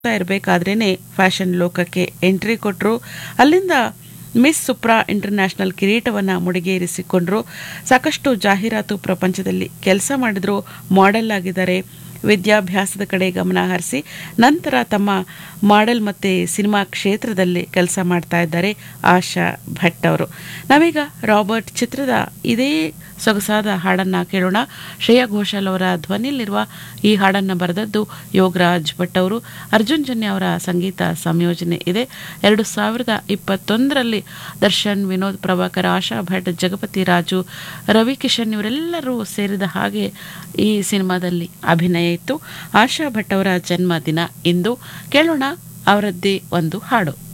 ಇರಬೇಕಾದ್ರೇನೆ fashion ಲೋಕಕ್ಕೆ entry ಕೊಟ್ಟರು ಅಲ್ಲಿಂದ ಮಿಸ್ ಸುಪ್ರಾ ಇಂಟರ್ನ್ಯಾಷನಲ್ ಕಿರೀಟವನ್ನು ಮುಡಿಗೇರಿಸಿಕೊಂಡ್ರು ಸಾಕಷ್ಟು ಜಾಹೀರಾತು ಪ್ರಪಂಚದಲ್ಲಿ ಕೆಲಸ ಮಾಡಿದ್ರು ಮಾಡೆಲ್ ಆಗಿದ್ದಾರೆ ವಿದ್ಯಾಭ್ಯಾಸದ ಕಡೆ ಗಮನ ಹರಿಸಿ ನಂತರ ತಮ್ಮ ಮಾಡೆಲ್ ಮತ್ತು ಸಿನಿಮಾ ಕ್ಷೇತ್ರದಲ್ಲಿ ಕೆಲಸ ಮಾಡ್ತಾ ಇದ್ದಾರೆ ಆಶಾ ಭಟ್ ಅವರು ನಾವೀಗ ರಾಬರ್ಟ್ ಚಿತ್ರದ ಇದೇ ಸೊಗಸಾದ ಹಾಡನ್ನು ಕೇಳೋಣ ಶ್ರೇಯಾ ಘೋಷಾಲ್ ಅವರ ಧ್ವನಿಯಲ್ಲಿರುವ ಈ ಹಾಡನ್ನು ಬರೆದದ್ದು ಯೋಗರಾಜ್ ಭಟ್ ಅವರು ಅರ್ಜುನ್ ಜನ್ಯ ಅವರ ಸಂಗೀತ ಸಂಯೋಜನೆ ಇದೆ ಎರಡು ಸಾವಿರದ ಇಪ್ಪತ್ತೊಂದರಲ್ಲಿ ದರ್ಶನ್ ವಿನೋದ್ ಪ್ರಭಾಕರ್ ಆಶಾ ಭಟ್ ಜಗಪತಿ ರಾಜು ರವಿ ಕಿಶನ್ ಇವರೆಲ್ಲರೂ ಸೇರಿದ ಹಾಗೆ ಈ ಸಿನಿಮಾದಲ್ಲಿ ಅಭಿನಯ ಇತ್ತು ಆಶಾ ಭಟ್ ಅವರ ಜನ್ಮದಿನ ಇಂದು ಕೇಳೋಣ ಅವರದ್ದೇ ಒಂದು ಹಾಡು